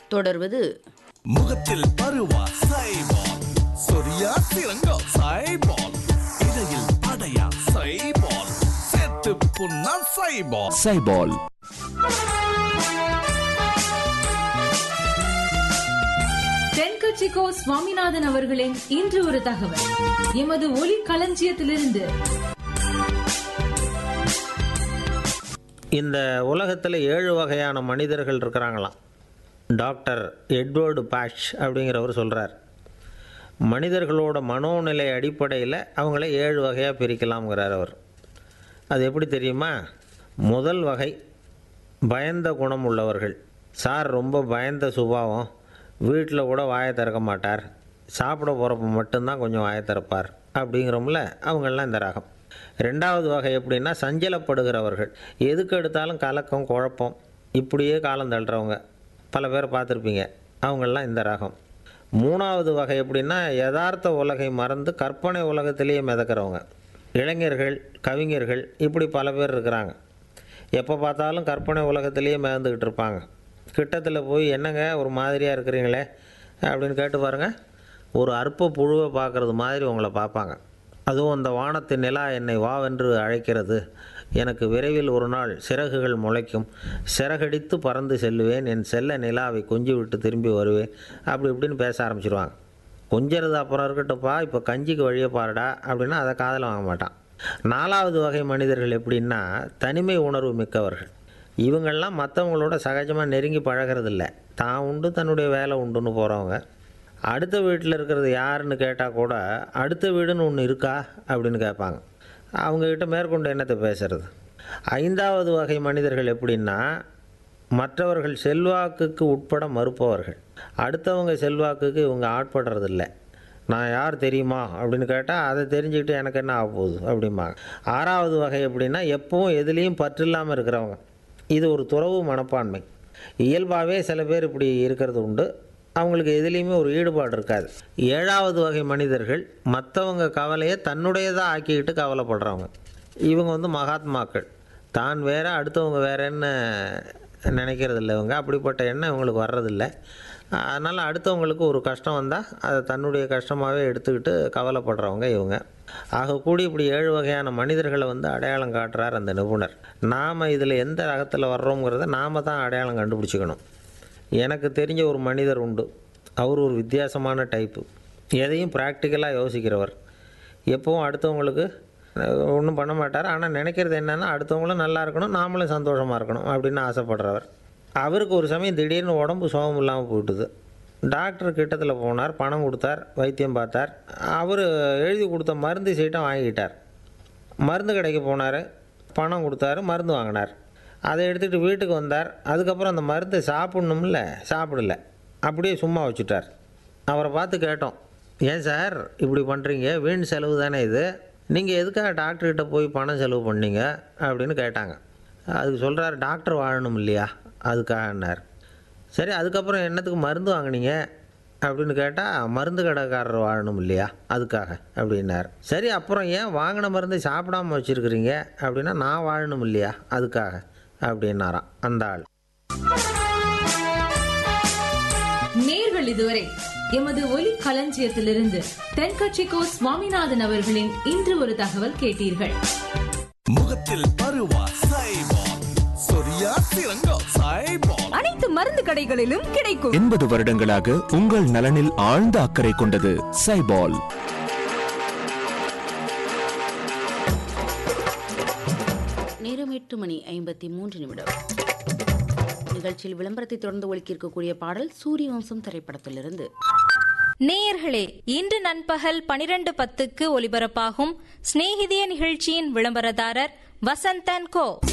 தொடர்வது முகத்தில் பருவா சைபால் சொரியா சிறங்கா சைபால் இடையில் படையா சைபால் செத்து புண்ணா சைபால் சைபால் தென்கட்சிக்கோ சுவாமிநாதன் அவர்களின் இன்று ஒரு தகவல் எமது ஒலி களஞ்சியத்திலிருந்து இந்த உலகத்தில் ஏழு வகையான மனிதர்கள் இருக்கிறாங்களாம் டாக்டர் எட்வர்டு பாஷ் அப்படிங்கிறவர் சொல்கிறார் மனிதர்களோட மனோநிலை அடிப்படையில் அவங்கள ஏழு வகையாக பிரிக்கலாம்ங்கிறார் அவர் அது எப்படி தெரியுமா முதல் வகை பயந்த குணம் உள்ளவர்கள் சார் ரொம்ப பயந்த சுபாவம் வீட்டில் கூட வாயை திறக்க மாட்டார் சாப்பிட போகிறப்ப மட்டும்தான் கொஞ்சம் வாயை திறப்பார் அப்படிங்கிறோம்ல அவங்கெல்லாம் இந்த ரகம் ரெண்டாவது வகை எப்படின்னா சஞ்சலப்படுகிறவர்கள் எதுக்கு எடுத்தாலும் கலக்கம் குழப்பம் இப்படியே காலம் தள்ளுறவங்க பல பேர் பார்த்துருப்பீங்க அவங்கெல்லாம் இந்த ரகம் மூணாவது வகை எப்படின்னா யதார்த்த உலகை மறந்து கற்பனை உலகத்திலேயே மிதக்கிறவங்க இளைஞர்கள் கவிஞர்கள் இப்படி பல பேர் இருக்கிறாங்க எப்போ பார்த்தாலும் கற்பனை உலகத்திலேயே மிதந்துக்கிட்டு இருப்பாங்க கிட்டத்தில் போய் என்னங்க ஒரு மாதிரியாக இருக்கிறீங்களே அப்படின்னு கேட்டு பாருங்கள் ஒரு அற்ப புழுவை பார்க்குறது மாதிரி உங்களை பார்ப்பாங்க அதுவும் அந்த வானத்து நிலா என்னை வாவென்று அழைக்கிறது எனக்கு விரைவில் ஒரு நாள் சிறகுகள் முளைக்கும் சிறகடித்து பறந்து செல்லுவேன் என் செல்ல நிலாவை கொஞ்சி விட்டு திரும்பி வருவேன் அப்படி இப்படின்னு பேச ஆரம்பிச்சிருவாங்க கொஞ்சிறது அப்புறம் இருக்கட்டும்ப்பா இப்போ கஞ்சிக்கு வழியை பாருடா அப்படின்னா அதை காதில் வாங்க மாட்டான் நாலாவது வகை மனிதர்கள் எப்படின்னா தனிமை உணர்வு மிக்கவர்கள் இவங்கெல்லாம் மற்றவங்களோட சகஜமாக நெருங்கி பழகிறதில்ல தான் உண்டு தன்னுடைய வேலை உண்டுன்னு போகிறவங்க அடுத்த வீட்டில் இருக்கிறது யாருன்னு கேட்டால் கூட அடுத்த வீடுன்னு ஒன்று இருக்கா அப்படின்னு கேட்பாங்க அவங்கக்கிட்ட மேற்கொண்டு என்னத்தை பேசுறது ஐந்தாவது வகை மனிதர்கள் எப்படின்னா மற்றவர்கள் செல்வாக்குக்கு உட்பட மறுப்பவர்கள் அடுத்தவங்க செல்வாக்குக்கு இவங்க ஆட்படுறதில்ல நான் யார் தெரியுமா அப்படின்னு கேட்டால் அதை தெரிஞ்சுக்கிட்டு எனக்கு என்ன ஆக போகுது அப்படிம்பாங்க ஆறாவது வகை எப்படின்னா எப்பவும் எதுலேயும் பற்று இல்லாமல் இருக்கிறவங்க இது ஒரு துறவு மனப்பான்மை இயல்பாகவே சில பேர் இப்படி இருக்கிறது உண்டு அவங்களுக்கு எதுலேயுமே ஒரு ஈடுபாடு இருக்காது ஏழாவது வகை மனிதர்கள் மற்றவங்க கவலையை தன்னுடையதாக ஆக்கிக்கிட்டு கவலைப்படுறவங்க இவங்க வந்து மகாத்மாக்கள் தான் வேற அடுத்தவங்க வேறன்னு நினைக்கிறதில்ல இவங்க அப்படிப்பட்ட எண்ணம் இவங்களுக்கு வர்றதில்ல அதனால் அடுத்தவங்களுக்கு ஒரு கஷ்டம் வந்தால் அதை தன்னுடைய கஷ்டமாகவே எடுத்துக்கிட்டு கவலைப்படுறவங்க இவங்க ஆக கூடி இப்படி ஏழு வகையான மனிதர்களை வந்து அடையாளம் காட்டுறார் அந்த நிபுணர் நாம் இதில் எந்த ரகத்தில் வர்றோங்கிறத நாம் தான் அடையாளம் கண்டுபிடிச்சிக்கணும் எனக்கு தெரிஞ்ச ஒரு மனிதர் உண்டு அவர் ஒரு வித்தியாசமான டைப்பு எதையும் ப்ராக்டிக்கலாக யோசிக்கிறவர் எப்பவும் அடுத்தவங்களுக்கு ஒன்றும் பண்ண மாட்டார் ஆனால் நினைக்கிறது என்னென்னா அடுத்தவங்களும் நல்லா இருக்கணும் நாமளும் சந்தோஷமாக இருக்கணும் அப்படின்னு ஆசைப்படுறவர் அவருக்கு ஒரு சமயம் திடீர்னு உடம்பு சோகம் இல்லாமல் போயிட்டுது டாக்டர் கிட்டத்தில் போனார் பணம் கொடுத்தார் வைத்தியம் பார்த்தார் அவர் எழுதி கொடுத்த மருந்து சீட்டை வாங்கிக்கிட்டார் மருந்து கடைக்கு போனார் பணம் கொடுத்தாரு மருந்து வாங்கினார் அதை எடுத்துகிட்டு வீட்டுக்கு வந்தார் அதுக்கப்புறம் அந்த மருந்து சாப்பிட்ணும்ல சாப்பிடல அப்படியே சும்மா வச்சுட்டார் அவரை பார்த்து கேட்டோம் ஏன் சார் இப்படி பண்ணுறீங்க வீண் செலவு தானே இது நீங்கள் எதுக்காக டாக்டர்கிட்ட போய் பணம் செலவு பண்ணீங்க அப்படின்னு கேட்டாங்க அதுக்கு சொல்கிறார் டாக்டர் வாழணும் இல்லையா அதுக்காகன்னார் சரி அதுக்கப்புறம் என்னத்துக்கு மருந்து வாங்கினீங்க அப்படின்னு கேட்டால் மருந்து கடைக்காரர் வாழணும் இல்லையா அதுக்காக அப்படின்னார் சரி அப்புறம் ஏன் வாங்கின மருந்து சாப்பிடாம வச்சுருக்கிறீங்க அப்படின்னா நான் வாழணும் இல்லையா அதுக்காக அப்படின்னாராம் அந்த ஆள் நேர்கள் இதுவரை எமது ஒலி களஞ்சியத்திலிருந்து தென்கட்சிக்கோ சுவாமிநாதன் அவர்களின் இன்று ஒரு தகவல் கேட்டீர்கள் முகத்தில் பருவா சைபால் சொரியா சிறங்கா சைபால் அனைத்து மருந்து கடைகளிலும் கிடைக்கும் எண்பது வருடங்களாக உங்கள் நலனில் ஆழ்ந்த அக்கறை கொண்டது சைபால் நேரம் எட்டு மணி ஐம்பத்தி மூன்று நிமிடம் நிகழ்ச்சியில் விளம்பரத்தை தொடர்ந்து ஒலிக்கிருக்கக்கூடிய பாடல் சூரிய வம்சம் திரைப்படத்திலிருந்து நேயர்களே இன்று நண்பகல் பனிரெண்டு பத்துக்கு ஒலிபரப்பாகும் சிநேகிதிய நிகழ்ச்சியின் விளம்பரதாரர் வசந்தன் கோ